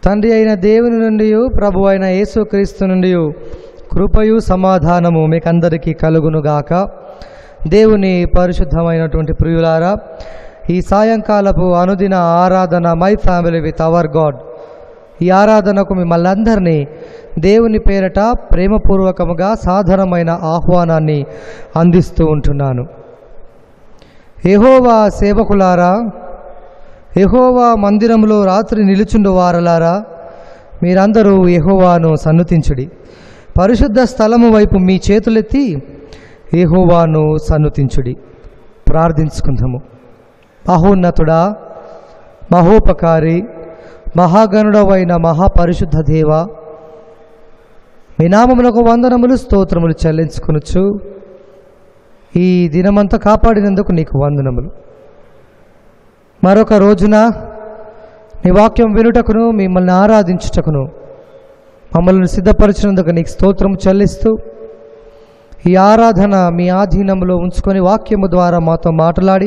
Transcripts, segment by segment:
తండ్రి అయిన దేవుని నుండి ప్రభు అయిన యేసుక్రీస్తు నుండి కృపయు సమాధానము మీకందరికీ కలుగునుగాక దేవుని పరిశుద్ధమైనటువంటి ప్రియులారా ఈ సాయంకాలపు అనుదిన ఆరాధన my family with our God ఈ ఆరాధనకు మిమ్మల్ని అందరినీ దేవుని పేరట ప్రేమపూర్వకముగా సాధారణమైన ఆహ్వానాన్ని అందిస్తూ ఉంటున్నాను యెహోవా సేవకులారా యెహోవా మందిరములో రాత్రి నిలుచుండు వారలారా మీరందరూ యెహోవాను సన్నుతించుడి పరిశుద్ధ స్థలము వైపు మీ చేతులెత్తి యెహోవాను సన్నుతించుడి ప్రార్థించుకుందాము మహోన్నతుడా మహోపకారి మహాగణుడవైన మహాపరిశుద్ధ దేవ మీ నామములకు వందనములు స్తోత్రములు చెల్లించుకొనొచ్చు ఈ దినమంతా కాపాడినందుకు నీకు వందనములు మరొక రోజున నీ వాక్యం వినుటకును మిమ్మల్ని ఆరాధించుటకును మమ్మల్ని సిద్ధపరిచినందుకు నీకు స్తోత్రం చెల్లిస్తూ ఈ ఆరాధన మీ ఆధీనంలో ఉంచుకొని వాక్యము ద్వారా మాతో మాట్లాడి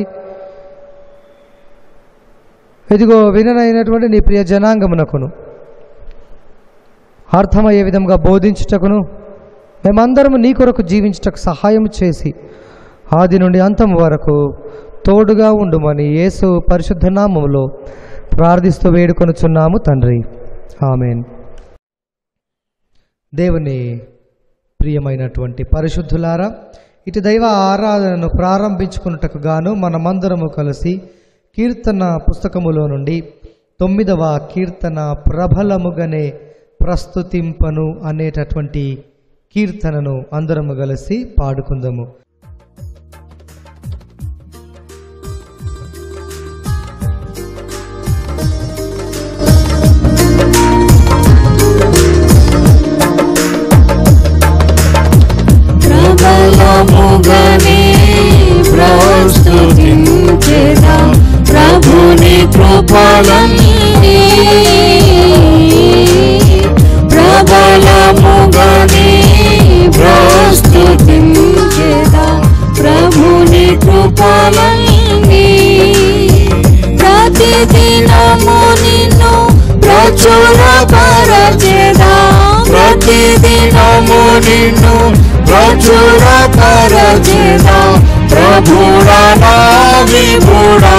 ఇదిగో విననైనటువంటి నీ ప్రియ జనాంగమునకును అర్థమయ్యే విధంగా బోధించుటకును మేమందరము నీ కొరకు జీవించుటకు సహాయం చేసి ఆది నుండి అంతం వరకు తోడుగా ఉండుమని యేసు పరిశుద్ధ నామములో ప్రార్థిస్తూ వేడుకొనుచున్నాము తండ్రి ఆమెన్ దేవుని ప్రియమైనటువంటి పరిశుద్ధులారా ఇటు దైవ ఆరాధనను ప్రారంభించుకున్నటకు గాను మనమందరము కలిసి కీర్తన పుస్తకములో నుండి తొమ్మిదవ కీర్తన ప్రబలముగానే ప్రస్తుతింపను అనేటటువంటి కీర్తనను అందరము కలిసి పాడుకుందాము ప్రబలముగనే ప్రస్తుతించెదా ప్రభుని కృపలన్నీ ప్రబలముగనే ప్రస్తుతించెదా ప్రభుని కృపలన్నీ ప్రతిదినము నిన్ను ప్రచుర పరచెదా ప్రతిదినము నిన్ను ప్రచుర పరచెదా ప్రభుడా నా విభుడా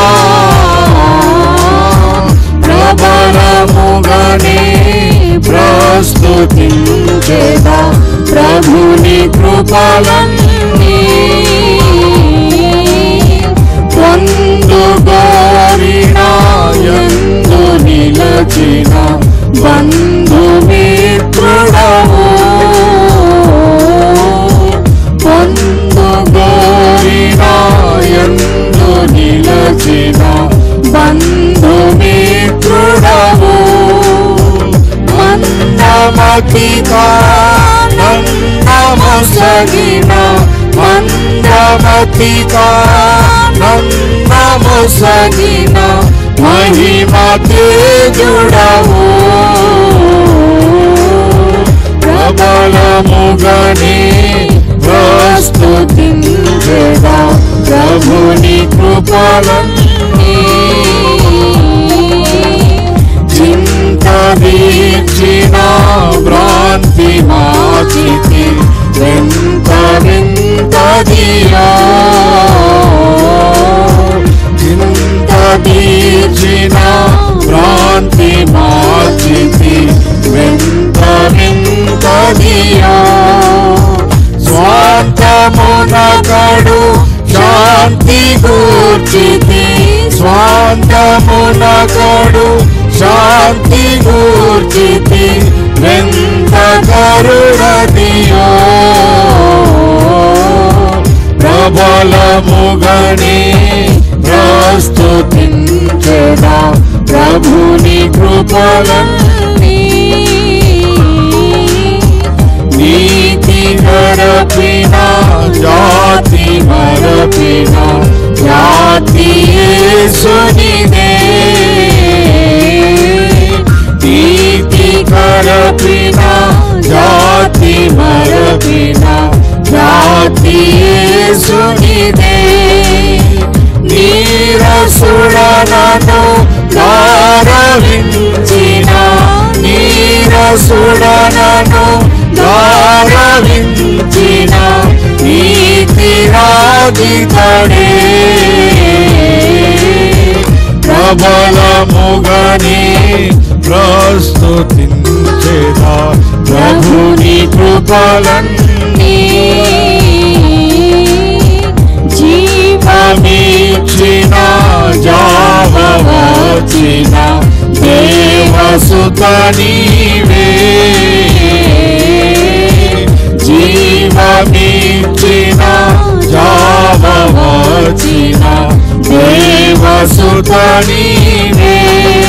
ప్రబలముగనే ప్రస్తుతించెదా ప్రభుని కృపలన్నీ పొందుగోరిన ఎందు నిలచిన బంధుమిత్రుడవు పొందుగోరిన ఎందు నిలచిన బంధుమిత్రుడవు మందమతిగా నందమొసగిన మందమతిగా నందమొసగిన మహిమ తేజుడవు ప్రబలముగనే ప్రస్తుతించెదా ప్రభుని కృపలన్నీ చింత వీర్చిన భ్రాంతి మాచితి వెంత వింతదియో చింత వీర్చిన భ్రాంతి మాచితి వెంత వింతదియో స్వాంతమునకడు శాంతి గూర్చితి స్వాంతమునకడు శాంతి గూర్చితి వెంత కరుణదియో ప్రబలముగనే ప్రస్తుతించెదా ప్రభుని కృపలన్నీ నీతి గరపిన జాతి మరపిన జాతి యేసునిదే నీతి గరపిన జాతి మరపిన జాతి యేసునిదే నీరసుడనను గారవించిన శోధితడే ప్రబలముగని ప్రస్తుతించేదా ప్రభుని కృపలన్నీ జీవమిచ్చిన జావవచిన దేవసుత నీవే జీవమిచ్చిన జావవచిన దేవసుత నీవే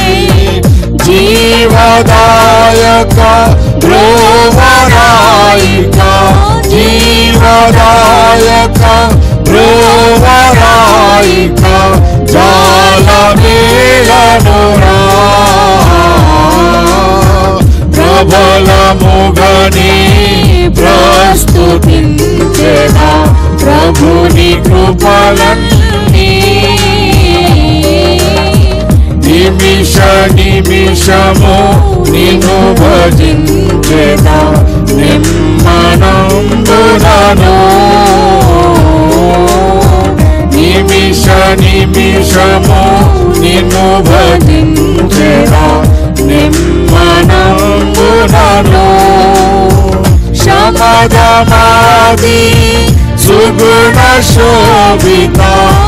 జీవదాయక బ్రోవరాయిక జీవదాయక బ్రోవరాయిక జాలమేలనురా ప్రబలముగని ప్రస్తుతించేదా ప్రభుని కృపలన్నీ నిమిష నిమిషము నిన్ను భజించేదా నిమ్మనందునను నిమిష నిమిషము నిన్ను భజించేదా నిమ్మనందునను శమదమాది సుగుణ శోభిత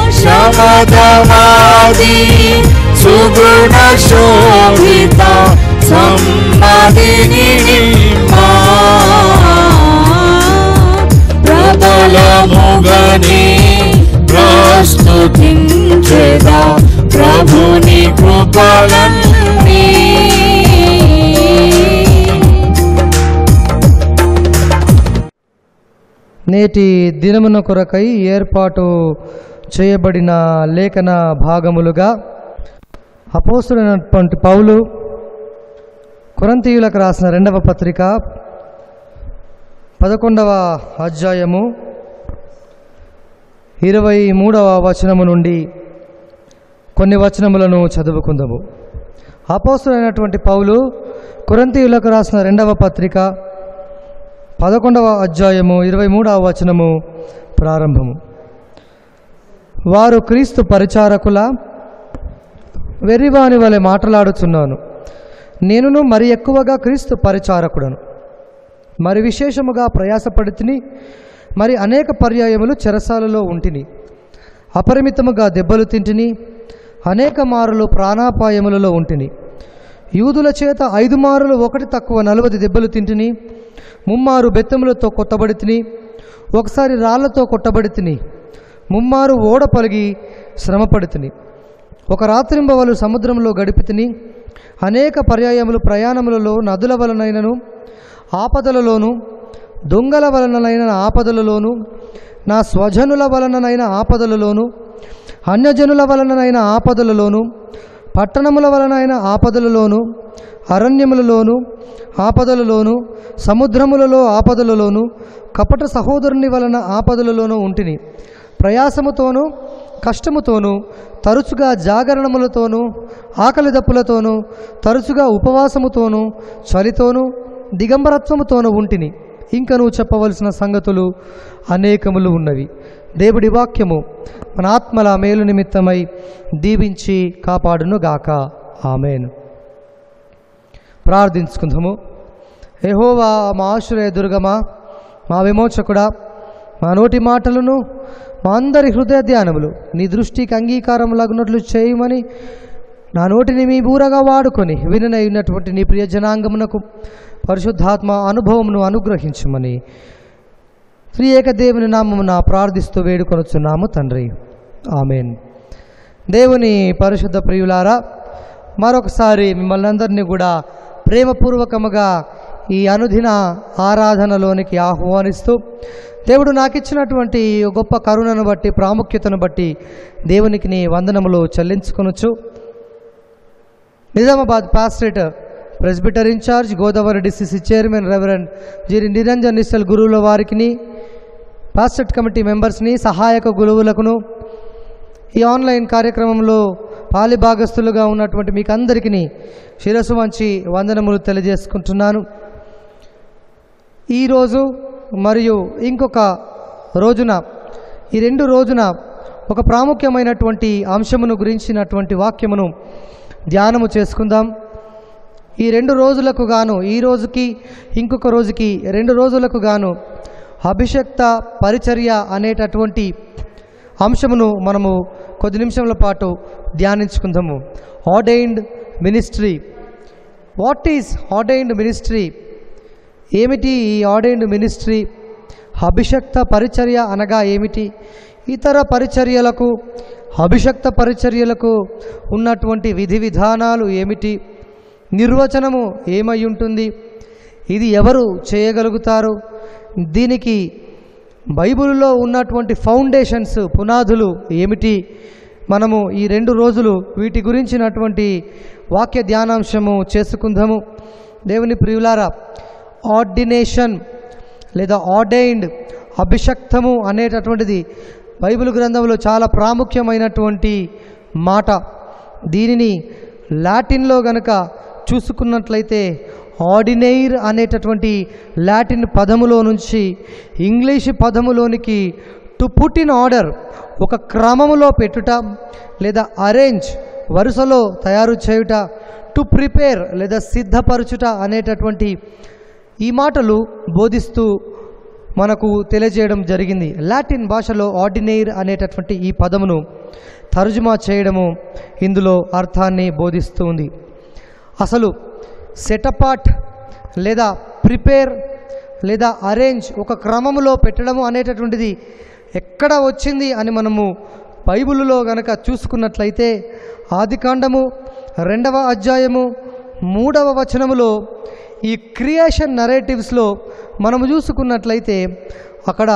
శమదమాది సుగుణ శోభిత సమ్మదిని నిమ్మా ప్రబలముగని ప్రస్తుతించేదా ప్రభుని కృపలన్నీ నేటి దినమున కొరకై ఏర్పాటు చేయబడిన లేఖన భాగములుగా అపోస్తుడైనటువంటి పౌలు కొరంతీయులకు రాసిన రెండవ పత్రిక పదకొండవ అధ్యాయము ఇరవై మూడవ వచనము నుండి కొన్ని వచనములను చదువుకుందాము అపోస్తుడైనటువంటి పౌలు కొరంతీయులకు రాసిన రెండవ పత్రిక పదకొండవ అధ్యాయము ఇరవై మూడవ వచనము ప్రారంభము వారు క్రీస్తు పరిచారకుల వెర్రివాని వలె మాట్లాడుచున్నాను నేనును మరి ఎక్కువగా క్రీస్తు పరిచారకుడను మరి విశేషముగా ప్రయాసపడి తిని మరి అనేక పర్యాయములు చెరసాలలో ఉంటిని అపరిమితముగా దెబ్బలు తింటిని అనేక మారులు ప్రాణాపాయములలో ఉంటిని యూదుల చేత ఐదు మారులు ఒకటి తక్కువ నలభై దెబ్బలు తింటిని ముమ్మారు బెత్తములతో కొట్టబడి తిని ఒకసారి రాళ్లతో కొట్టబడి తిని ముమ్మారు ఓడ పలిగి శ్రమపడి తిని ఒక రాత్రింబవలు సముద్రంలో గడిపి తిని అనేక పర్యాయములు ప్రయాణములలో నదుల వలనైనను ఆపదలలోను దొంగల వలనైన ఆపదలలోను నా స్వజనుల వలననైన ఆపదలలోను అన్యజనుల వలననైన ఆపదలలోను పట్టణముల వలనైన ఆపదలలోను అరణ్యములలోను ఆపదలలోను సముద్రములలో ఆపదలలోను కపట సహోదరుని వలన ఆపదలలోనూ ఉంటిని ప్రయాసముతోనూ కష్టముతోనూ తరచుగా జాగరణములతోనూ ఆకలి దప్పులతోనూ తరచుగా ఉపవాసముతోనూ చలితోనూ దిగంబరత్వముతోనూ ఉంటిని ఇంకా నువ్వు చెప్పవలసిన సంగతులు అనేకములు ఉన్నవి దేవుడి వాక్యము మన ఆత్మల మేలు నిమిత్తమై దీవించి కాపాడును గాక ఆమెను ప్రార్థించుకుందాము యెహోవా మా ఆశ్రయ దుర్గమా మా విమోచకుడా మా నోటి మాటలను మా అందరి హృదయ ధ్యానములు నీ దృష్టికి అంగీకారం లగ్నట్లు చేయమని నా నోటిని మీ బూరగా వాడుకొని విననైనటువంటి నీ ప్రియ జనాంగమునకు పరిశుద్ధాత్మ అనుభవమును అనుగ్రహించమని శ్రీ ఏకదేవుని నామమున ప్రార్థిస్తూ వేడుకొనుచున్నాము తండ్రి ఆమెన్ దేవుని పరిశుద్ధ ప్రియులారా మరొకసారి మిమ్మల్ని అందరినీ కూడా ప్రేమపూర్వకముగా ఈ అనుదిన ఆరాధనలోనికి ఆహ్వానిస్తూ దేవుడు నాకు ఇచ్చినటువంటి గొప్ప కరుణను బట్టి ప్రాముఖ్యతను బట్టి దేవునికి నీ వందనములు చెల్లించుకొనొచ్చు Nizamabad pastorate presbyter in charge Godavari DCC chairman reverend జిరి నిరంజన్ నిశ్చల్ గురువుల వారికిని పాస్టరేట్ కమిటీ మెంబర్స్ని సహాయక గురువులకును ఈ ఆన్లైన్ కార్యక్రమంలో పాలిభాగస్తులుగా ఉన్నటువంటి మీకు అందరికీ శిరస్సు వంచి వందనములు తెలియజేసుకుంటున్నాను ఈరోజు మరియు ఇంకొక రోజున ఈ రెండు రోజున ఒక ప్రాముఖ్యమైనటువంటి అంశమును గురించినటువంటి వాక్యమును ధ్యానము చేసుకుందాం ఈ రెండు రోజులకు గాను ఈ రోజుకి ఇంకొక రోజుకి రెండు రోజులకు గాను అభిషక్త పరిచర్య అనేటటువంటి అంశమును మనము కొద్ది నిమిషముల పాటు ధ్యానించుకుందాము ordained ministry what is ordained ministry ఏమిటి ఈ ఆర్డైన్డ్ మినిస్ట్రీ అభిషక్త పరిచర్య అనగా ఏమిటి ఇతర పరిచర్యలకు అభిషక్త పరిచర్యలకు ఉన్నటువంటి విధి విధానాలు ఏమిటి నిర్వచనము ఏమై ఉంటుంది ఇది ఎవరు చేయగలుగుతారు దీనికి బైబిల్లో ఉన్నటువంటి ఫౌండేషన్స్ పునాదులు ఏమిటి మనము ఈ రెండు రోజులు వీటి గురించినటువంటి వాక్య ధ్యానాంశము చేసుకుందాము దేవుని ప్రియులారా ఆర్డినేషన్ లేదా ఆర్డైన్డ్ అభిషక్తము అనేటటువంటిది బైబిల్ గ్రంథంలో చాలా ప్రాముఖ్యమైనటువంటి మాట దీనిని లాటిన్లో గనక చూసుకున్నట్లయితే ఆర్డినైర్ అనేటటువంటి లాటిన్ పదములో నుంచి ఇంగ్లీష్ పదములోనికి టు పుట్ ఇన్ ఆర్డర్ ఒక క్రమములో పెట్టుట లేదా అరేంజ్ వరుసలో తయారు చేయుట టు ప్రిపేర్ లేదా సిద్ధపరచుట అనేటటువంటి ఈ మాటలు బోధిస్తూ మనకు తెలియజేయడం జరిగింది లాటిన్ భాషలో ఆర్డినైర్ అనేటటువంటి ఈ పదమును తర్జుమా చేయడము ఇందులో అర్థాన్ని బోధిస్తూ ఉంది అసలు సెటపాట్ లేదా ప్రిపేర్ లేదా అరేంజ్ ఒక క్రమములో పెట్టడము అనేటటువంటిది ఎక్కడ వచ్చింది అని మనము బైబిలులో గనక చూసుకున్నట్లయితే ఆదికాండము రెండవ అధ్యాయము మూడవ వచనములో ఈ క్రియేషన్ నరేటివ్స్లో మనము చూసుకున్నట్లయితే అక్కడ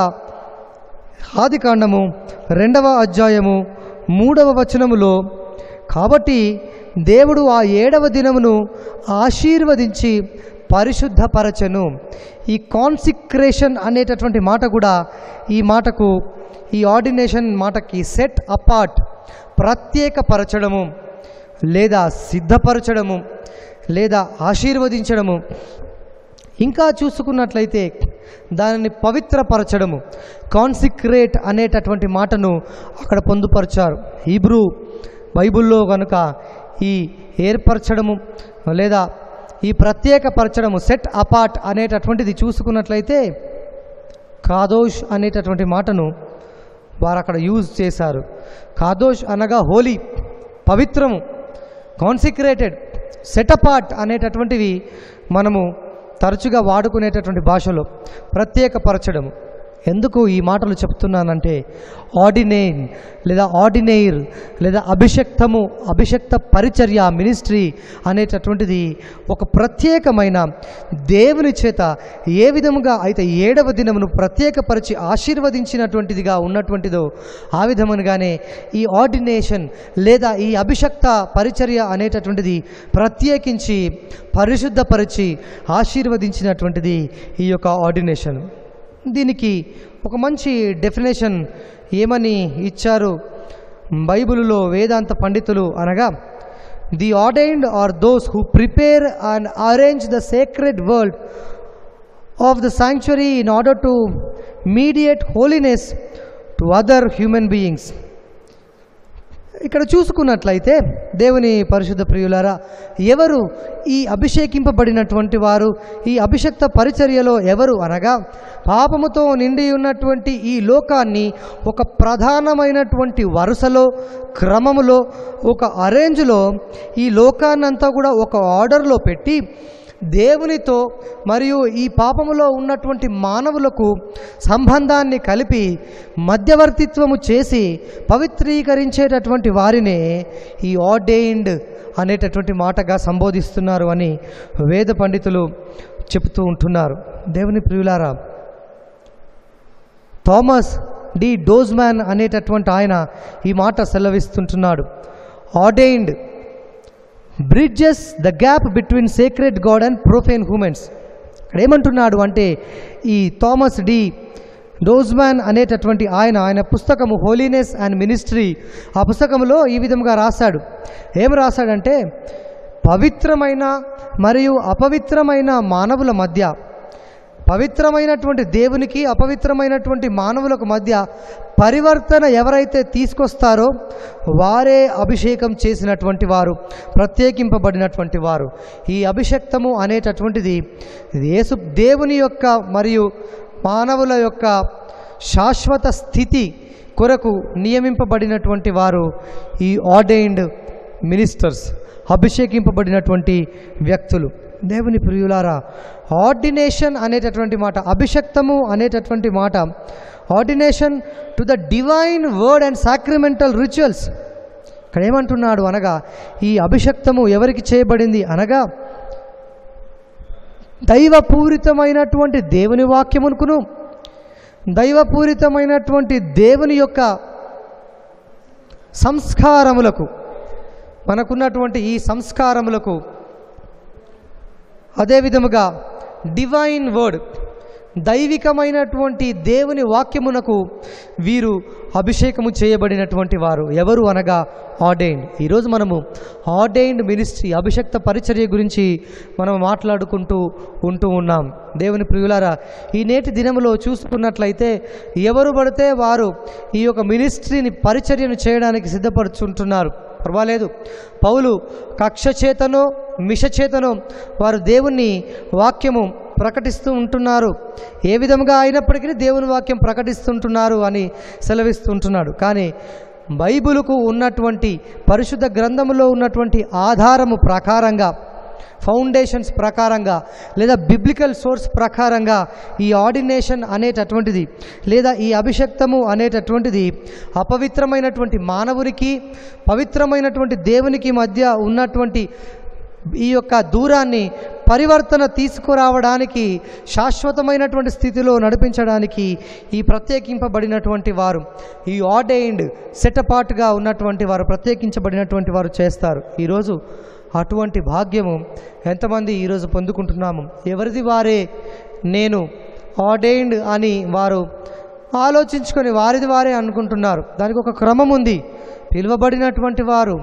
ఆదికాండము రెండవ అధ్యాయము మూడవ వచనములో కాబట్టి దేవుడు ఆ ఏడవ దినమును ఆశీర్వదించి పరిశుద్ధపరచను ఈ కాన్సిక్రేషన్ అనేటటువంటి మాట కూడా ఈ మాటకు ఈ ఆర్డినేషన్ మాటకి సెట్ అపార్ట్ ప్రత్యేకపరచడము లేదా సిద్ధపరచడము లేదా ఆశీర్వదించడము ఇంకా చూసుకున్నట్లయితే దానిని పవిత్రపరచడము కాన్సిక్రేట్ అనేటటువంటి మాటను అక్కడ పొందుపరిచారు హీబ్రూ బైబిల్లో కనుక ఈ ఏర్పరచడము లేదా ఈ ప్రత్యేకపరచడము సెట్ అపార్ట్ అనేటటువంటిది చూసుకున్నట్లయితే కాదోష్ అనేటటువంటి మాటను వారు అక్కడ యూజ్ చేశారు కాదోష్ అనగా హోలీ పవిత్రము కాన్సిక్రేటెడ్ సెటపార్ట్ అనేటటువంటివి మనము తరచుగా వాడుకునేటటువంటి భాషలో ప్రత్యేకపరచడము ఎందుకు ఈ మాటలు చెప్తున్నానంటే ఆర్డినేన్ లేదా ఆర్డినేర్ లేదా అభిషక్తము అభిషక్త పరిచర్య మినిస్ట్రీ అనేటటువంటిది ఒక ప్రత్యేకమైన దేవుని చేత ఏ విధముగా అయితే ఏడవ దినమును ప్రత్యేకపరిచి ఆశీర్వదించినటువంటిదిగా ఉన్నటువంటిదో ఆ విధముగానే ఈ ఆర్డినేషన్ లేదా ఈ అభిషక్త పరిచర్య అనేటటువంటిది ప్రత్యేకించి పరిశుద్ధపరిచి ఆశీర్వదించినటువంటిది ఈ యొక్క ఆర్డినేషన్ దీనికి ఒక మంచి డెఫినేషన్ ఏమని ఇచ్చారు బైబిలులో వేదాంత పండితులు అనగా the ordained are those who prepare and arrange the sacred world of the sanctuary in order to mediate holiness to other human beings ఇక్కడ చూసుకున్నట్లయితే దేవుని పరిశుద్ధ ప్రియులారా ఎవరు ఈ అభిషేకింపబడినటువంటి వారు ఈ అభిషక్త పరిచర్యలో ఎవరు అనగా పాపముతో నిండి ఉన్నటువంటి ఈ లోకాన్ని ఒక ప్రధానమైనటువంటి వరుసలో క్రమములో ఒక అరేంజ్లో ఈ లోకాన్నంతా కూడా ఒక ఆర్డర్లో పెట్టి దేవునితో మరియు ఈ పాపములో ఉన్నటువంటి మానవులకు సంబంధాన్ని కలిపి మధ్యవర్తిత్వము చేసి పవిత్రీకరించేటటువంటి వారినే ఈ ఆర్డైన్డ్ అనేటటువంటి మాటగా సంబోధిస్తున్నారు అని వేద పండితులు చెబుతూ ఉంటున్నారు దేవుని ప్రియులారా థామస్ డి డోజ్మ్యాన్ అనేటటువంటి ఆయన ఈ మాట సెలవిస్తుంటున్నాడు ordained bridges the gap between sacred God and profane humans ఇక్కడ ఏమంటున్నాడు అంటే ఈ థామస్ డి డోజ్మ్యాన్ అనేటటువంటి ఆయన ఆయన పుస్తకము హోలీనెస్ అండ్ మినిస్ట్రీ ఆ పుస్తకంలో ఈ విధంగా రాశాడు ఏం రాశాడంటే పవిత్రమైన మరియు అపవిత్రమైన మానవుల మధ్య పవిత్రమైనటువంటి దేవునికి అపవిత్రమైనటువంటి మానవులకు మధ్య పరివర్తన ఎవరైతే తీసుకొస్తారో వారే అభిషేకం చేసినటువంటి వారు ప్రత్యేకింపబడినటువంటి వారు ఈ అభిషక్తము అనేటటువంటిది ఇది యేసు దేవుని యొక్క మరియు మానవుల యొక్క శాశ్వత స్థితి కొరకు నియమింపబడినటువంటి వారు ఈ ఆర్డైన్డ్ మినిస్టర్స్ అభిషేకింపబడినటువంటి వ్యక్తులు దేవుని ప్రియులారా ఆర్డినేషన్ అనేటటువంటి మాట అభిషక్తము అనేటటువంటి మాట ordination to the divine word and sacramental rituals ఇక్కడ ఏమంటున్నాడు అనగా ఈ అభిషక్తము ఎవరికి చేయబడింది అనగా దైవపూరితమైనటువంటి దేవుని వాక్యమునుకును దైవపూరితమైనటువంటి దేవుని యొక్క సంస్కారములకు మనకున్నటువంటి ఈ సంస్కారములకు అదే విధముగా డివైన్ వర్డ్ దైవికమైనటువంటి దేవుని వాక్యమునకు వీరు అభిషేకము చేయబడినటువంటి వారు ఎవరు అనగా ఆర్డైన్డ్ ఈరోజు మనము ఆర్డైన్డ్ మినిస్ట్రీ అభిషక్త పరిచర్య గురించి మనం మాట్లాడుకుంటూ ఉంటూ ఉన్నాం దేవుని ప్రియులారా ఈ నేటి దినములో చూసుకున్నట్లయితే ఎవరు పడితే వారు ఈ యొక్క మినిస్ట్రీని పరిచర్యను చేయడానికి సిద్ధపడుచుంటున్నారు పర్వాలేదు పౌలు కక్ష చేతనో మిష చేతనో వారు దేవుని వాక్యము ప్రకటిస్తూ ఉంటున్నారు ఏ విధముగా అయినప్పటికీ దేవుని వాక్యం ప్రకటిస్తుంటున్నారు అని సెలవిస్తుంటున్నాడు కానీ బైబిలుకు ఉన్నటువంటి పరిశుద్ధ గ్రంథములో ఉన్నటువంటి ఆధారము ప్రకారంగా ఫౌండేషన్స్ ప్రకారంగా లేదా బిబ్లికల్ సోర్స్ ప్రకారంగా ఈ ఆర్డినేషన్ అనేటటువంటిది లేదా ఈ అభిషక్తము అనేటటువంటిది అపవిత్రమైనటువంటి మానవునికి పవిత్రమైనటువంటి దేవునికి మధ్య ఉన్నటువంటి ఈ యొక్క దూరాన్ని పరివర్తన తీసుకురావడానికి శాశ్వతమైనటువంటి స్థితిలో నడిపించడానికి ఈ ప్రత్యేకింపబడినటువంటి వారు ఈ ఆర్డైన్డ్ సెటపాటుగా ఉన్నటువంటి వారు ప్రత్యేకించబడినటువంటి వారు చేస్తారు ఈరోజు అటువంటి భాగ్యము ఎంతమంది ఈరోజు పొందుకుంటున్నాము ఎవరిది వారే నేను ఆర్డైన్డ్ అని వారు ఆలోచించుకొని వారిది వారే అనుకుంటున్నారు దానికి ఒక క్రమం ఉంది పిలువబడినటువంటి వారు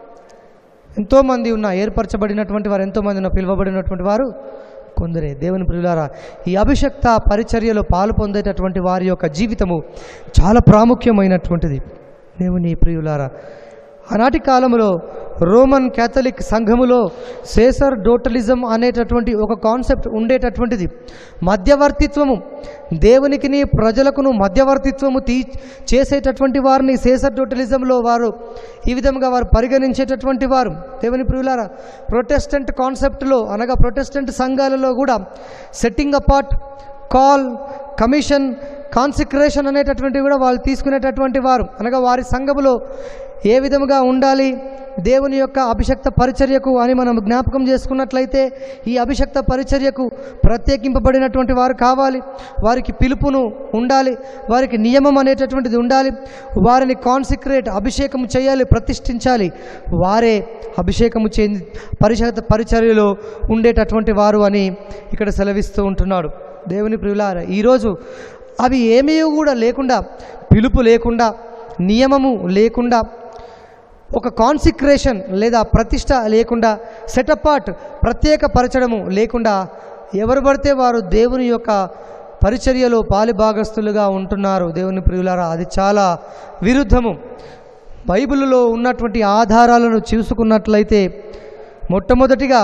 ఎంతోమంది ఉన్న ఏర్పరచబడినటువంటి వారు ఎంతోమంది ఉన్న పిలువబడినటువంటి వారు కొందరే దేవుని ప్రియులారా ఈ అభిషక్త పరిచర్యలో పాలు పొందేటటువంటి వారి యొక్క జీవితము చాలా ప్రాముఖ్యమైనటువంటిది దేవుని ప్రియులారా ఆనాటి కాలంలో రోమన్ క్యాథలిక్ సంఘములో సేసర్ డోటలిజం అనేటటువంటి ఒక కాన్సెప్ట్ ఉండేటటువంటిది మధ్యవర్తిత్వము దేవునికిని ప్రజలకును మధ్యవర్తిత్వము తీ చేసేటటువంటి వారిని సేసర్ డోటలిజంలో వారు ఈ విధంగా వారు పరిగణించేటటువంటి వారు దేవుని ప్రియులారా ప్రొటెస్టెంట్ కాన్సెప్ట్లో అనగా ప్రొటెస్టెంట్ సంఘాలలో కూడా setting apart call commission consecration అనేటటువంటివి కూడా వాళ్ళు తీసుకునేటటువంటి వారు అనగా వారి సంఘములో ఏ విధముగా ఉండాలి దేవుని యొక్క అభిషక్త పరిచర్యకు అని మనం జ్ఞాపకం చేసుకున్నట్లయితే ఈ అభిషక్త పరిచర్యకు ప్రత్యేకింపబడినటువంటి వారు కావాలి వారికి పిలుపును ఉండాలి వారికి నియమం అనేటటువంటిది ఉండాలి వారిని కాన్సిక్రేట్ అభిషేకం చేయాలి ప్రతిష్ఠించాలి వారే అభిషేకము చెంది పరిషత్ పరిచర్యలో ఉండేటటువంటి వారు అని ఇక్కడ సెలవిస్తూ ఉంటున్నాడు దేవుని ప్రియులార ఈరోజు అవి ఏమీ కూడా లేకుండా పిలుపు లేకుండా నియమము లేకుండా ఒక కాన్సిక్రేషన్ లేదా ప్రతిష్ట లేకుండా సెటపాట్ ప్రత్యేకపరచడము లేకుండా ఎవరు పడితే వారు దేవుని యొక్క పరిచర్యలో పాలిభాగస్తులుగా ఉంటున్నారు దేవుని ప్రియులారా అది చాలా విరుద్ధము బైబిల్లో ఉన్నటువంటి ఆధారాలను చూసుకున్నట్లయితే మొట్టమొదటిగా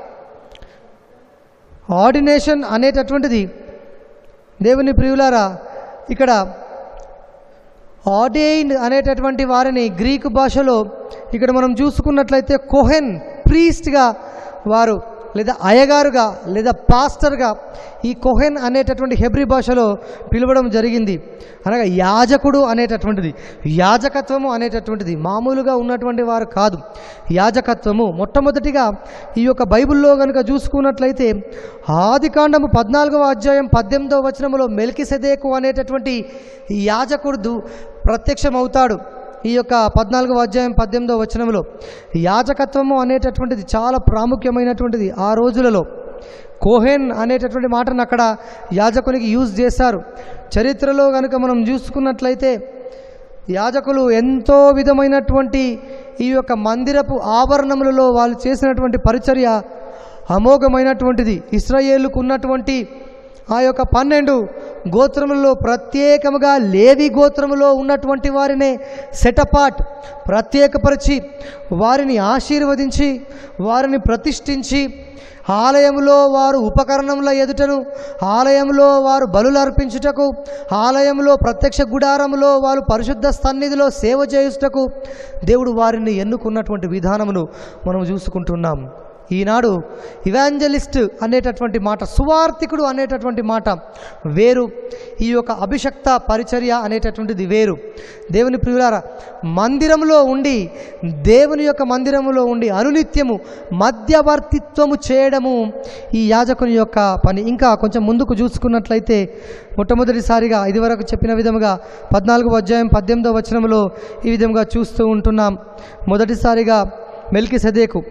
ఆర్డినేషన్ అనేటటువంటిది దేవుని ప్రియులారా ఇక్కడ ఆర్డైన్డ్ అనేటటువంటి వారిని గ్రీకు భాషలో ఇక్కడ మనం చూసుకున్నట్లయితే కోహెన్ ప్రీస్ట్గా వారు లేదా అయ్యగారుగా లేదా పాస్టర్గా ఈ కోహెన్ అనేటటువంటి హెబ్రి భాషలో పిలవడం జరిగింది అనగా యాజకుడు అనేటటువంటిది యాజకత్వము అనేటటువంటిది మామూలుగా ఉన్నటువంటి వారు కాదు యాజకత్వము మొట్టమొదటిగా ఈ యొక్క బైబిల్లో కనుక చూసుకున్నట్లయితే ఆదికాండము పద్నాలుగవ అధ్యాయం పద్దెనిమిదవ వచనములో మెల్కిసెదేకు అనేటటువంటి ఈ యాజకుడు ప్రత్యక్షమవుతాడు ఈ యొక్క పద్నాలుగవ అధ్యాయం పద్దెనిమిదవ వచనంలో యాజకత్వము అనేటటువంటిది చాలా ప్రాముఖ్యమైనటువంటిది ఆ రోజులలో కోహెన్ అనేటటువంటి మాటను అక్కడ యాజకునికి యూజ్ చేశారు చరిత్రలో కనుక మనం చూసుకున్నట్లయితే యాజకులు ఎంతో విధమైనటువంటి ఈ యొక్క మందిరపు ఆవరణములలో వాళ్ళు చేసినటువంటి పరిచర్య అమోఘమైనటువంటిది ఇస్రాయేలుకు ఉన్నటువంటి ఆ యొక్క పన్నెండు గోత్రములలో ప్రత్యేకముగా లేవి గోత్రములో ఉన్నటువంటి వారినే సెటపాట్ ప్రత్యేకపరిచి వారిని ఆశీర్వదించి వారిని ప్రతిష్ఠించి ఆలయంలో వారు ఉపకరణముల ఎదుటను ఆలయంలో వారు బలులు అర్పించుటకు ఆలయంలో ప్రత్యక్ష గుడారములో వారు పరిశుద్ధ సన్నిధిలో సేవ చేయుటకు దేవుడు వారిని ఎన్నుకున్నటువంటి విధానమును మనం చూసుకుంటున్నాం ఈనాడు ఇవాంజలిస్ట్ అనేటటువంటి మాట సువార్థికుడు అనేటటువంటి మాట వేరు ఈ యొక్క అభిషక్త పరిచర్య అనేటటువంటిది వేరు దేవుని ప్రియులార మందిరంలో ఉండి దేవుని యొక్క మందిరములో ఉండి అనునిత్యము మధ్యవర్తిత్వము చేయడము ఈ యాజకుని యొక్క పని ఇంకా కొంచెం ముందుకు చూసుకున్నట్లయితే మొట్టమొదటిసారిగా ఇదివరకు చెప్పిన విధముగా పద్నాలుగు అధ్యాయం పద్దెనిమిదవ వచనంలో ఈ విధంగా చూస్తూ ఉంటున్నాం మొదటిసారిగా మెల్కి సదేకు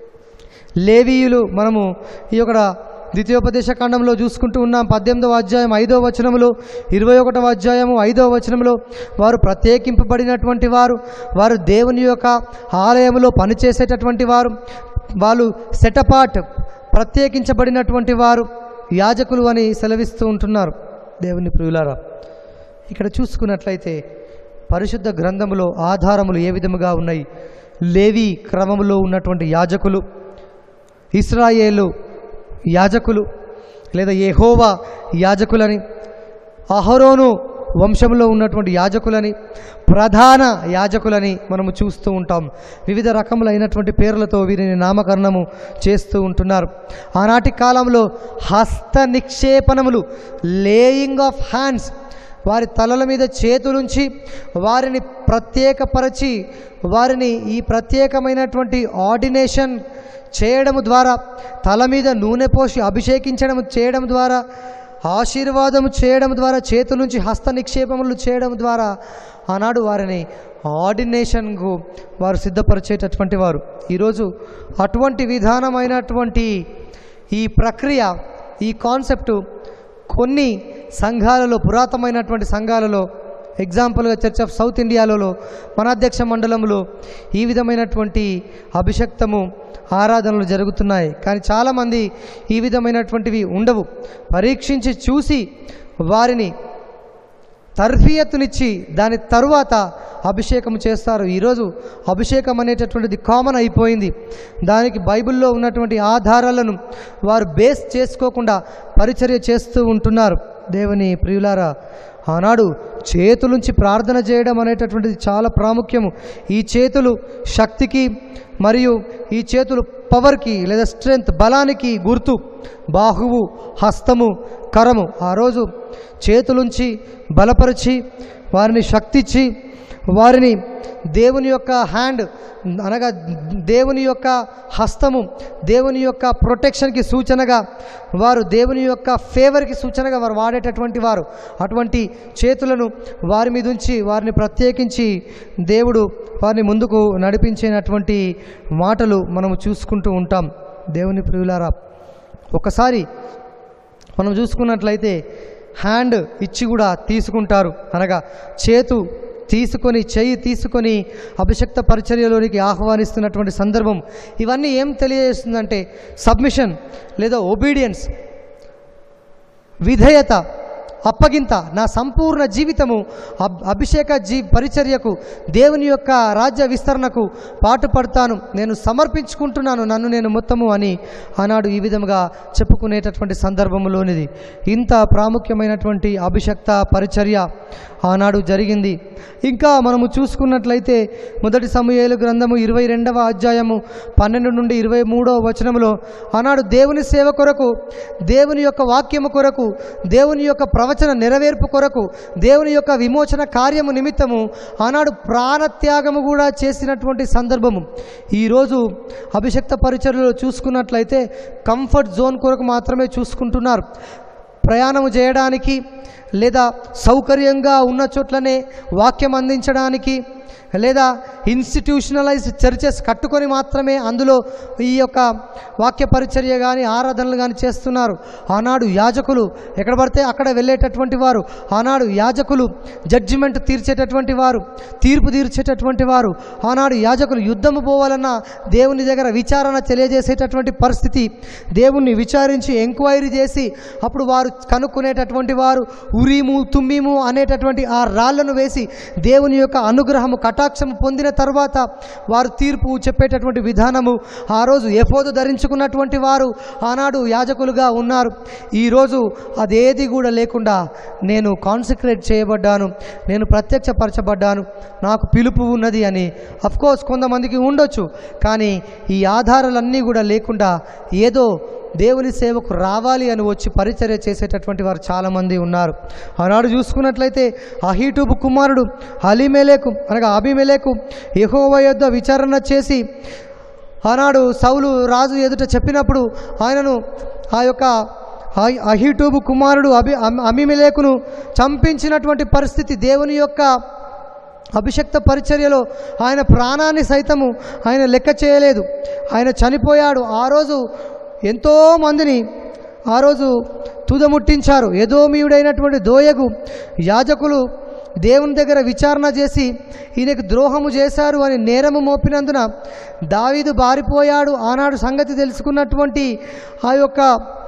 లేవీయులు మనము ఈ యొక్క ద్వితీయోపదేశ ఖండంలో చూసుకుంటూ ఉన్నాం పద్దెనిమిదవ అధ్యాయం ఐదవ వచనములో ఇరవై ఒకటవ అధ్యాయము ఐదవ వచనంలో వారు ప్రత్యేకింపబడినటువంటి వారు వారు దేవుని యొక్క ఆలయంలో పనిచేసేటటువంటి వారు వాళ్ళు సెటపాట్ ప్రత్యేకించబడినటువంటి వారు యాజకులు అని సెలవిస్తూ ఉంటున్నారు దేవుని ప్రియులారా ఇక్కడ చూసుకున్నట్లయితే పరిశుద్ధ గ్రంథములో ఆధారములు ఏ విధముగా ఉన్నాయి లేవి క్రమములో ఉన్నటువంటి యాజకులు ఇస్రాయేలు యాజకులు లేదా యెహోవా యాజకులని అహరోను వంశంలో ఉన్నటువంటి యాజకులని ప్రధాన యాజకులని మనము చూస్తూ ఉంటాం వివిధ రకములైనటువంటి పేర్లతో వీరిని నామకరణము చేస్తూ ఉంటున్నారు ఆనాటి కాలంలో హస్త నిక్షేపణములు లేయింగ్ ఆఫ్ హ్యాండ్స్ వారి తలల మీద చేతులుంచి వారిని ప్రత్యేకపరచి వారిని ఈ ప్రత్యేకమైనటువంటి ఆర్డినేషన్ చేయడము ద్వారా తల మీద నూనె పోసి అభిషేకించడం చేయడం ద్వారా ఆశీర్వాదము చేయడం ద్వారా చేతుల నుంచి హస్త నిక్షేపములు చేయడం ద్వారా ఆనాడు వారిని ఆర్డినేషన్కు వారు సిద్ధపరిచేటటువంటి వారు ఈరోజు అటువంటి విధానమైనటువంటి ఈ ప్రక్రియ ఈ కాన్సెప్టు కొన్ని సంఘాలలో పురాతనమైనటువంటి సంఘాలలో ఎగ్జాంపుల్గా చర్చ్ ఆఫ్ సౌత్ ఇండియాలలో మన అధ్యక్ష మండలంలో ఈ విధమైనటువంటి అభిషక్తము ఆరాధనలు జరుగుతున్నాయి కానీ చాలామంది ఈ విధమైనటువంటివి ఉండవు పరీక్షించి చూసి వారిని తర్ఫియత్తునిచ్చి దాని తరువాత అభిషేకం చేస్తారు ఈరోజు అభిషేకం అనేటటువంటిది కామన్ అయిపోయింది దానికి బైబిల్లో ఉన్నటువంటి ఆధారాలను వారు బేస్ చేసుకోకుండా పరిచర్య చేస్తూ ఉంటున్నారు దేవుని ప్రియులారా ఆనాడు చేతులుంచి ప్రార్థన చేయడం అనేటటువంటిది చాలా ప్రాముఖ్యము ఈ చేతులు శక్తికి మరియు ఈ చేతులు పవర్కి లేదా స్ట్రెంగ్త్ బలానికి గుర్తు బాహువు హస్తము కరము ఆ రోజు చేతులుంచి బలపరిచి వారిని శక్తిచ్చి వారిని దేవుని యొక్క హ్యాండ్ అనగా దేవుని యొక్క హస్తము దేవుని యొక్క ప్రొటెక్షన్కి సూచనగా వారు దేవుని యొక్క ఫేవర్కి సూచనగా వారు వాడేటటువంటి వారు అటువంటి చేతులను వారి మీద ఉంచి వారిని ప్రత్యేకించి దేవుడు వారిని ముందుకు నడిపించినటువంటి మాటలు మనము చూసుకుంటూ ఉంటాం దేవుని ప్రియులారా ఒకసారి మనం చూసుకున్నట్లయితే హ్యాండ్ ఇచ్చి కూడా తీసుకుంటారు అనగా చేతు తీసుకొని చెయ్యి తీసుకొని అభిషక్త పరిచర్యలోనికి ఆహ్వానిస్తున్నటువంటి సందర్భం ఇవన్నీ ఏం తెలియజేస్తుందంటే సబ్మిషన్ లేదా ఒబీడియన్స్ విధేయత అప్పగింత నా సంపూర్ణ జీవితము అబ్ అభిషేక జీ పరిచర్యకు దేవుని యొక్క రాజ్య విస్తరణకు పాటుపడతాను నేను సమర్పించుకుంటున్నాను నన్ను నేను మొత్తము అని ఆనాడు ఈ విధముగా చెప్పుకునేటటువంటి సందర్భంలోనిది ఇంత ప్రాముఖ్యమైనటువంటి అభిషక్త పరిచర్య ఆనాడు జరిగింది ఇంకా మనము చూసుకున్నట్లయితే మొదటి సమూహేలు గ్రంథము ఇరవై రెండవ అధ్యాయము పన్నెండు నుండి ఇరవై మూడవ వచనములో ఆనాడు దేవుని సేవ కొరకు దేవుని యొక్క వాక్యము కొరకు దేవుని యొక్క ప్రవచన నెరవేర్పు కొరకు దేవుని యొక్క విమోచన కార్యము నిమిత్తము ఆనాడు ప్రాణత్యాగము కూడా చేసినటువంటి సందర్భము ఈరోజు అభిషక్త పరిచర్యలో చూసుకున్నట్లయితే కంఫర్ట్ జోన్ కొరకు మాత్రమే చూసుకుంటున్నారు ప్రయాణము చేయడానికి లేదా సౌకర్యంగా ఉన్న చోట్లనే వాక్యం అందించడానికి లేదా ఇన్స్టిట్యూషనలైజ్డ్ చర్చెస్ కట్టుకొని మాత్రమే అందులో ఈ యొక్క వాక్య పరిచర్య కానీ ఆరాధనలు కానీ చేస్తున్నారు ఆనాడు యాజకులు ఎక్కడ పడితే అక్కడ వెళ్ళేటటువంటి వారు ఆనాడు యాజకులు జడ్జిమెంట్ తీర్చేటటువంటి వారు తీర్పు తీర్చేటటువంటి వారు ఆనాడు యాజకులు యుద్ధము పోవాలన్నా దేవుని దగ్గర విచారణ తెలియజేసేటటువంటి పరిస్థితి దేవుణ్ణి విచారించి ఎంక్వైరీ చేసి అప్పుడు వారు కనుక్కునేటటువంటి వారు ఉరీము తుమ్మిము అనేటటువంటి ఆ రాళ్లను వేసి దేవుని యొక్క అనుగ్రహము కటాక్షము పొందిన తర్వాత వారు తీర్పు చెప్పేటటువంటి విధానము ఆ రోజు ఎఫోదు ధరించుకున్నటువంటి వారు ఆనాడు యాజకులుగా ఉన్నారు ఈరోజు అదేది కూడా లేకుండా నేను కాన్సన్ట్రేట్ చేయబడ్డాను నేను ప్రత్యక్షపరచబడ్డాను నాకు పిలుపు ఉన్నది అని అఫ్కోర్స్ కొంతమందికి ఉండొచ్చు కానీ ఈ ఆధారాలన్నీ కూడా లేకుండా ఏదో దేవుని సేవకు రావాలి అని వచ్చి పరిచర్య చేసేటటువంటి వారు చాలామంది ఉన్నారు ఆనాడు చూసుకున్నట్లయితే అహీటూబు కుమారుడు అలీమెలేకు అనగా అభిమెలేకు యెహోవా యొద్ద విచారణ చేసి ఆనాడు సౌలు రాజు ఎదుట చెప్పినప్పుడు ఆయనను ఆ యొక్క అహి- అహీటూబు కుమారుడు అభి అమ్- అమిమెలేకును చంపించినటువంటి పరిస్థితి దేవుని యొక్క అభిషక్త పరిచర్యలో ఆయన ప్రాణాన్ని సైతము ఆయన లెక్క చేయలేదు ఆయన చనిపోయాడు ఆ రోజు ఎంతో మందిని ఆ రోజు తుదముట్టించారు ఎదోమీయుడైనటువంటి దోయగు యాజకులు దేవుని దగ్గర విచారణ చేసి ఈయనకు ద్రోహము చేశారు అని నేరము మోపినందున దావీదు బారిపోయాడు ఆనాడు సంగతి తెలుసుకున్నటువంటి ఆ యొక్క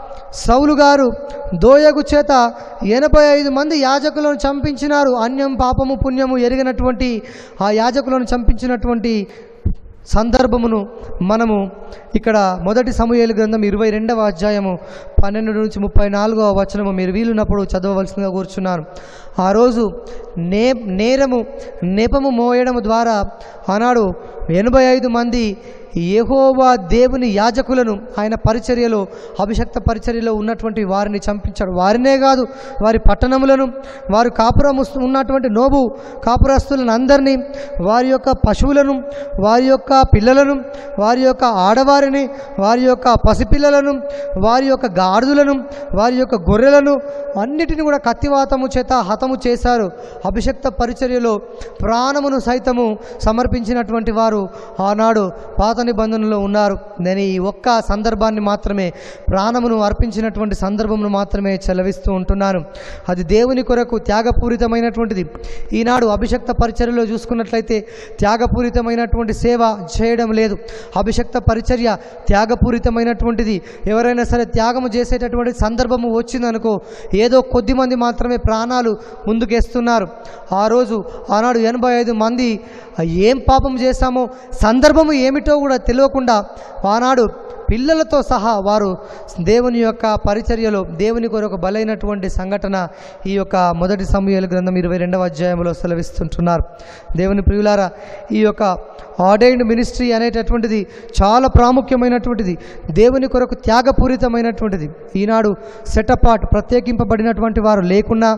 సౌలు గారు దోయగు చేత ఎనభై ఐదు మంది యాజకులను చంపించినారు అన్యం పాపము పుణ్యము ఎరిగినటువంటి ఆ యాజకులను చంపించినటువంటి సందర్భమును మనము ఇక్కడ మొదటి సమూహేలు గ్రంథం ఇరవై రెండవ అధ్యాయము పన్నెండు నుంచి ముప్పై నాలుగవ వచనము మీరు వీలున్నప్పుడు చదవవలసిందిగా కూర్చున్నారు ఆ రోజు నే నేరము నేపము మోయడం ద్వారా ఆనాడు ఎనభై ఐదు మంది యెహోవా దేవుని యాజకులను ఆయన పరిచర్యలో అభిషక్త పరిచర్యలో ఉన్నటువంటి వారిని చంపించాడు వారినే కాదు వారి పట్టణములను వారు కాపురం ఉన్నటువంటి నోబు కాపురస్తులను అందరినీ వారి యొక్క పశువులను వారి యొక్క పిల్లలను వారి యొక్క ఆడవారిని వారి యొక్క పసిపిల్లలను వారి యొక్క గాడిదలను వారి యొక్క గొర్రెలను అన్నిటిని కూడా కత్తివాతము చేత హతము చేశారు అభిషక్త పరిచర్యలో ప్రాణమును సైతము సమర్పించినటువంటి వారు ఆనాడు పాత నిబంధనలో ఉన్నారు నేను ఈ ఒక్క సందర్భాన్ని మాత్రమే ప్రాణమును అర్పించినటువంటి సందర్భమును మాత్రమే చెలవిస్తూ ఉంటున్నాను అది దేవుని కొరకు త్యాగపూరితమైనటువంటిది ఈనాడు అభిషక్త పరిచర్యలో చూసుకున్నట్లయితే త్యాగపూరితమైనటువంటి సేవ చేయడం లేదు అభిషక్త పరిచర్య త్యాగపూరితమైనటువంటిది ఎవరైనా సరే త్యాగము చేసేటటువంటి సందర్భము వచ్చిందనుకో ఏదో కొద్ది మంది మాత్రమే ప్రాణాలు ముందుకేస్తున్నారు ఆ రోజు ఆనాడు ఎనభై ఐదు మంది ఏం పాపం చేశామో సందర్భము ఏమిటో కూడా తెలియకుండా ఆనాడు పిల్లలతో సహా వారు దేవుని యొక్క పరిచర్యలో దేవుని కొరకు బలైనటువంటి సంఘటన ఈ యొక్క మొదటి సమయాల గ్రంథం ఇరవై రెండవ అధ్యాయంలో సెలవిస్తుంటున్నారు దేవుని ప్రియులారా ఈ యొక్క ఆర్డైన్డ్ మినిస్ట్రీ అనేటటువంటిది చాలా ప్రాముఖ్యమైనటువంటిది దేవుని కొరకు త్యాగపూరితమైనటువంటిది ఈనాడు సెటపాట్ ప్రత్యేకింపబడినటువంటి వారు లేకున్నా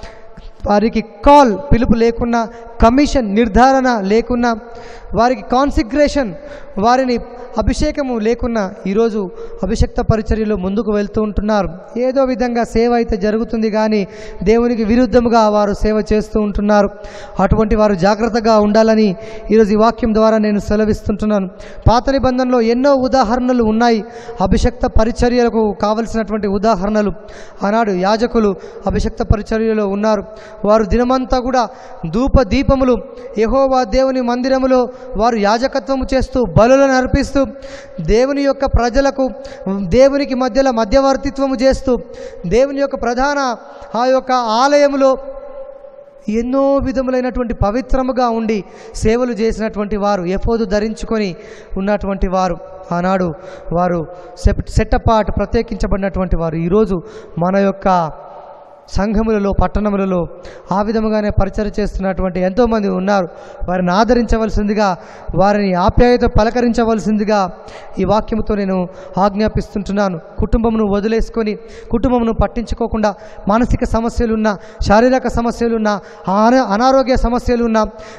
వారికి కాల్ పిలుపు లేకున్నా కమిషన్ నిర్ధారణ లేకున్నా వారికి కాన్సిగ్రేషన్ వారిని అభిషేకము లేకున్నా ఈరోజు అభిషక్త పరిచర్యలో ముందుకు వెళ్తూ ఉంటున్నారు ఏదో విధంగా సేవ అయితే జరుగుతుంది కానీ దేవునికి విరుద్ధముగా వారు సేవ చేస్తూ ఉంటున్నారు అటువంటి వారు జాగ్రత్తగా ఉండాలని ఈరోజు ఈ వాక్యం ద్వారా నేను సెలవిస్తుంటున్నాను పాత నిబంధనలో ఎన్నో ఉదాహరణలు ఉన్నాయి అభిషక్త పరిచర్యలకు కావలసినటువంటి ఉదాహరణలు ఆనాడు యాజకులు అభిషక్త పరిచర్యలో ఉన్నారు వారు దినమంతా కూడా ధూప దీపములు యెహోవా దేవుని మందిరములో వారు యాజకత్వము చేస్తూ బలులను అర్పిస్తూ దేవుని యొక్క ప్రజలకు దేవునికి మధ్యలో మధ్యవర్తిత్వము చేస్తూ దేవుని యొక్క ప్రధాన ఆ యొక్క ఆలయములో ఎన్నో విధములైనటువంటి పవిత్రముగా ఉండి సేవలు చేసినటువంటి వారు ఎపోదు ధరించుకొని ఉన్నటువంటి వారు ఆనాడు వారు సెట్ సెట్టపాటు ప్రత్యేకించబడినటువంటి వారు ఈరోజు మన యొక్క సంఘములలో పట్టణములలో ఆ విధముగానే పరిచయం చేస్తున్నటువంటి ఎంతోమంది ఉన్నారు వారిని ఆదరించవలసిందిగా వారిని ఆప్యాయత పలకరించవలసిందిగా ఈ వాక్యముతో నేను ఆజ్ఞాపిస్తుంటున్నాను కుటుంబమును వదిలేసుకొని కుటుంబమును పట్టించుకోకుండా మానసిక సమస్యలున్నా శారీరక సమస్యలున్నా అనా- అనారోగ్య సమస్యలున్నా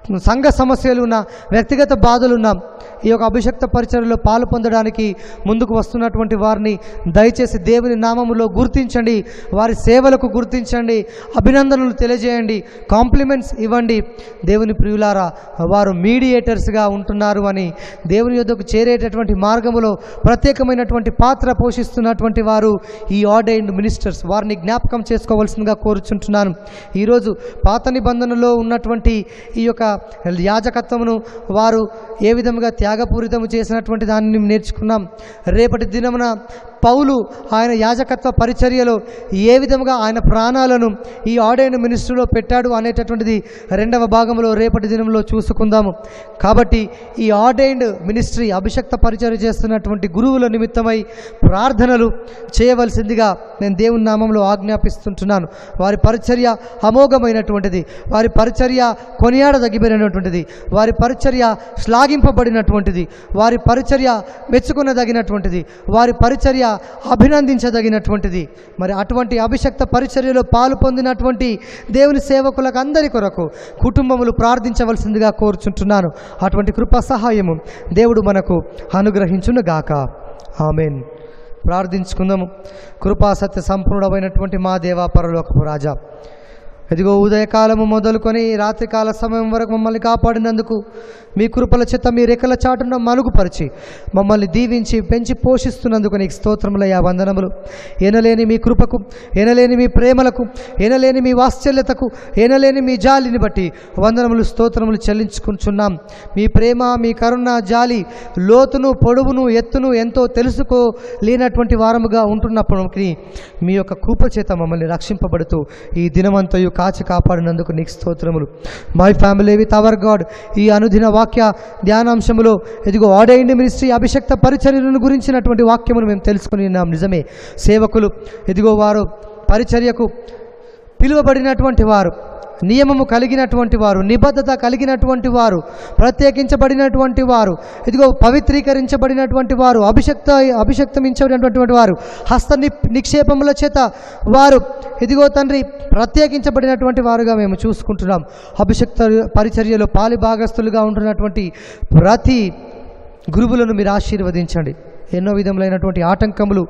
సంఘ సమస్యలు ఉన్న వ్యక్తిగత బాధలు ఉన్న ఈ యొక్క అభిషక్త పరిచయలో పాలు పొందడానికి ముందుకు వస్తున్నటువంటి వారిని దయచేసి దేవుని నామములో గుర్తించండి వారి సేవలకు గుర్తించండి అభినందనలు తెలియజేయండి కాంప్లిమెంట్స్ ఇవ్వండి దేవుని ప్రియులారా వారు మీడియేటర్స్గా ఉంటున్నారు అని దేవుని యొద్దకు చేరేటటువంటి మార్గములో ప్రత్యేకమైనటువంటి పాత్ర పోషిస్తున్నటువంటి వారు ఈ ఆర్డైన్డ్ మినిస్టర్స్ వారిని జ్ఞాపకం చేసుకోవాల్సిందిగా కోరుచుంటున్నాను ఈరోజు పాత నిబంధనలో ఉన్నటువంటి ఈ యొక్క యాజకత్వమును వారు ఏ విధముగా త్యాగపూరితము చేసినటువంటి దాన్ని నేర్చుకున్నాం రేపటి దినమున పౌలు ఆయన యాజకత్వ పరిచర్యలో ఏ విధముగా ఆయన ప్రాణాలను ఈ ఆడైన మినిస్ట్రీలో పెట్టాడు అనేటటువంటిది రెండవ భాగంలో రేపటి దినంలో చూసుకుందాము కాబట్టి ఈ ఆర్డైన్డ్ మినిస్ట్రీ అభిషక్త పరిచర్య చేస్తున్నటువంటి గురువుల నిమిత్తమై ప్రార్థనలు చేయవలసిందిగా నేను దేవుని నామంలో ఆజ్ఞాపిస్తుంటున్నాను వారి పరిచర్య అమోఘమైనటువంటిది వారి పరిచర్య కొనియాడదగిపోయినటువంటిది వారి పరిచర్య శ్లాఘింపబడినటువంటిది వారి పరిచర్య మెచ్చుకునదగినటువంటిది వారి పరిచర్య అభినందించదగినటువంటిది మరి అటువంటి అభిషక్త పరిచర్యలో పాలు పొందినటువంటి దేవుని సేవకులకు అందరి కొరకు కుటుంబములు ప్రార్థించవలసిందిగా కోరుచుంటున్నాను అటువంటి కృపా సహాయము దేవుడు మనకు అనుగ్రహించునుగాక ఆమెన్ ప్రార్థించుకుందాము కృపా సత్య సంపూర్ణమైనటువంటి మా దేవా పరలోకపు రాజా ఇదిగో ఉదయకాలము మొదలుకొని రాత్రికాల సమయం వరకు మమ్మల్ని కాపాడినందుకు మీ కృపల చేత మీ రెక్కల చాటున మలుగుపరిచి మమ్మల్ని దీవించి పెంచి పోషిస్తున్నందుకు నీకు స్తోత్రములయ్యా వందనములు ఎనలేని మీ కృపకు ఎనలేని మీ ప్రేమలకు ఎనలేని మీ వాత్సల్యతకు ఎనలేని మీ జాలిని బట్టి వందనములు స్తోత్రములు చెల్లించుకుంటున్నాం మీ ప్రేమ మీ కరుణ జాలి లోతును పొడవును ఎత్తును ఎంతో తెలుసుకోలేనటువంటి వారముగా ఉంటున్నప్పటికీ మీ యొక్క కృప చేత మమ్మల్ని రక్షింపబడుతూ ఈ దినమంతయు కాచి కాపాడినందుకు నీకు స్తోత్రములు my family with our God ఈ అనుదిన వాక్య ధ్యానాంశములో ఇదిగో ఆడైండ్ మినిస్ట్రీ అభిషక్త పరిచర్యలను గురించినటువంటి వాక్యమును మేము తెలుసుకుని ఉన్నాం నిజమే సేవకులు ఇదిగో వారు పరిచర్యకు పిలువబడినటువంటి వారు నియమము కలిగినటువంటి వారు నిబద్ధత కలిగినటువంటి వారు ప్రత్యేకించబడినటువంటి వారు ఇదిగో పవిత్రీకరించబడినటువంటి వారు అభిషక్త అభిషక్తమించబడినటువంటి వారు హస్త ని నిక్షేపముల చేత వారు ఇదిగో తండ్రి ప్రత్యేకించబడినటువంటి వారుగా మేము చూసుకుంటున్నాం అభిషక్త పరిచర్యలో పాలి భాగస్థులుగా ఉంటున్నటువంటి ప్రతి గురువులను మీరు ఆశీర్వదించండి ఎన్నో విధములైనటువంటి ఆటంకములు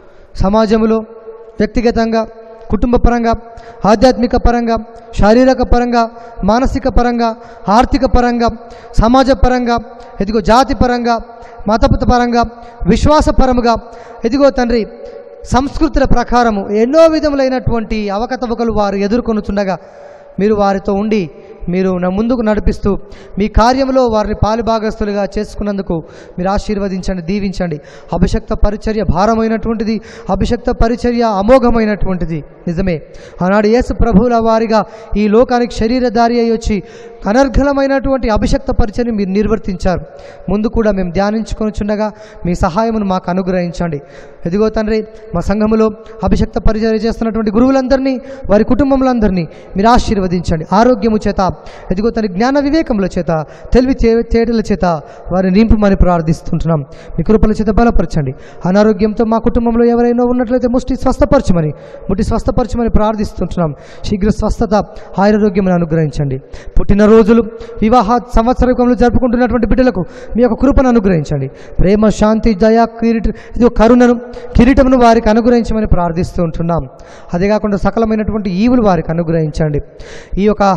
సమాజంలో వ్యక్తిగతంగా కుటుంబ పరంగా ఆధ్యాత్మిక పరంగా శారీరక పరంగా మానసిక పరంగా ఆర్థిక పరంగా సమాజ పరంగా ఎదిగో జాతి పరంగా మతపత పరంగా విశ్వాసపరముగా ఎదిగో తండ్రి సంస్కృతుల ప్రకారము ఎన్నో విధములైనటువంటి అవకతవకలు వారు ఎదుర్కొనుచుండగా మీరు వారితో ఉండి మీరు నా ముందుకు నడిపిస్తూ మీ కార్యంలో వారిని పాలుభాగస్తులుగా చేసుకున్నందుకు మీరు ఆశీర్వదించండి దీవించండి అభిషక్త పరిచర్య భారమైనటువంటిది అభిషక్త పరిచర్య అమోఘమైనటువంటిది నిజమే ఆనాడు యేసు ప్రభువుల వారిగా ఈ లోకానికి శరీరధారి అయి వచ్చి అనర్ఘలమైనటువంటి అభిషక్త పరిచర్ని మీరు నిర్వర్తించారు ముందు కూడా మేము ధ్యానించుకొనిచుండగా మీ సహాయమును మాకు అనుగ్రహించండి ఎదిగో తండ్రి మా సంఘములో అభిషక్త పరిచర్య చేస్తున్నటువంటి గురువులందరినీ వారి కుటుంబములందరినీ మీరు ఆశీర్వదించండి ఆరోగ్యము చేత ఎదిగో తన జ్ఞాన వివేకముల చేత తెలివి చే- తేటల చేత వారిని నింపమని ప్రార్థిస్తుంటున్నాం మీ కృపల చేత బలపరచండి అనారోగ్యంతో మా కుటుంబంలో ఎవరైనా ఉన్నట్లయితే ముష్టి స్వస్థపరచమని ముట్టి స్వస్థపరచమని ప్రార్థిస్తుంటున్నాం శీఘ్ర స్వస్థత ఆయురోగ్యమును అనుగ్రహించండి పుట్టినరోజులు వివాహ సంవత్సరకంలో జరుపుకుంటున్నటువంటి బిడ్డలకు మీ యొక్క కృపను అనుగ్రహించండి ప్రేమ శాంతి దయ కిరీట ఇది కరుణను కిరీటమును వారికి అనుగ్రహించమని ప్రార్థిస్తూ ఉంటున్నాం అదే కాకుండా సకలమైనటువంటి ఈవులు వారికి అనుగ్రహించండి ఈ యొక్క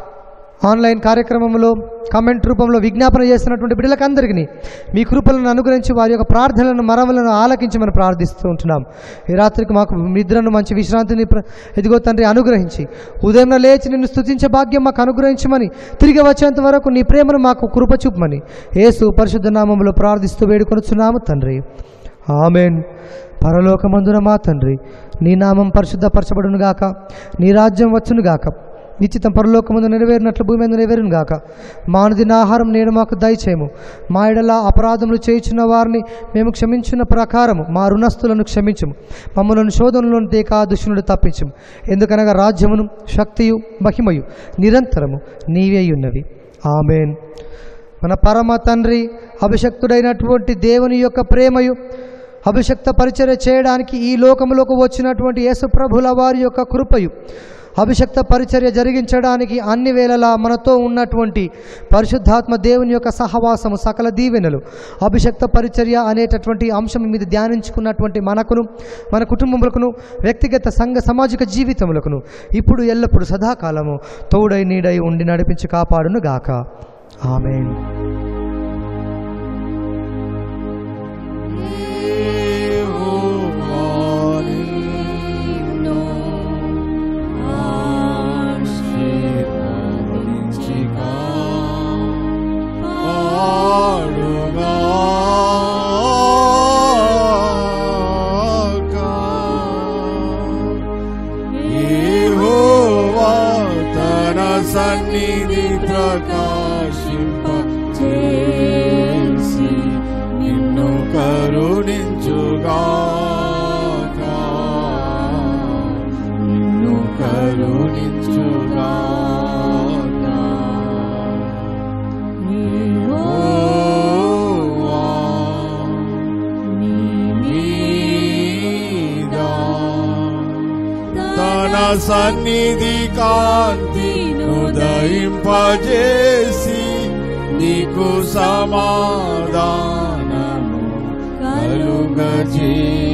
ఆన్లైన్ కార్యక్రమంలో కామెంట్ రూపంలో విజ్ఞాపన చేస్తున్నటువంటి బిడ్డలకందరికీ మీ కృపలను అనుగ్రహించి వారి యొక్క ప్రార్థనలను మరవలను ఆలకించమని ప్రార్థిస్తూ ఉంటున్నాం ఈ రాత్రికి మాకు నిద్రను మంచి విశ్రాంతిని ప్ర- ఎదిగో తండ్రి అనుగ్రహించి ఉదయం లేచి నిన్ను స్తుతించే భాగ్యం మాకు అనుగ్రహించమని తిరిగి వచ్చేంత వరకు నీ ప్రేమను మాకు కృప చూపమని యేసు పరిశుద్ధ నామములో ప్రార్థిస్తూ వేడుకొనుచున్నాము తండ్రి ఆమెన్ పరలోకమందున మా తండ్రి నీ నామం పరిశుద్ధపరచబడును గాక నీ రాజ్యం వచ్చును గాక నిశ్చితం పరలోకమందు నెరవేరినట్లు భూమి మీద నెరవేరును గాక మానుదిన ఆహారం నేను మాకు దయచేయము మా ఎడల అపరాధములు చేయుచున్న వారిని మేము క్షమించిన ప్రకారము మా రుణస్థులను క్షమించము మమ్మలను శోధనలోని తేక దుష్టునుడు తప్పించము ఎందుకనగా రాజ్యమును శక్తియు మహిమయు నిరంతరము నీవే ఉన్నవి ఆమెన్ మన పరమ తండ్రి అభిషక్తుడైనటువంటి దేవుని యొక్క ప్రేమయు అభిషక్త పరిచర్య చేయడానికి ఈ లోకములోకి వచ్చినటువంటి యేసు ప్రభుల వారి యొక్క కృపయు అభిషక్త పరిచర్య జరిగించడానికి అన్ని వేళలా మనతో ఉన్నటువంటి పరిశుద్ధాత్మ దేవుని యొక్క సహవాసము సకల దీవెనలు అభిషక్త పరిచర్య అనేటటువంటి అంశం మీద ధ్యానించుకున్నటువంటి మనకును మన కుటుంబములకును వ్యక్తిగత సంఘ సామాజిక జీవితములకును ఇప్పుడు ఎల్లప్పుడు సదాకాలము తోడై నీడై ఉండి నడిపించి కాపాడును గాక ఆమెన్ సన్నిధి ప్రకాశింప చేసి నిన్ను కరుణించుగా నిన్ను కరుణించుగా తన సన్నిధి కాంతి ఉదయింపజేసి నీకు సమాధానము కలుగజే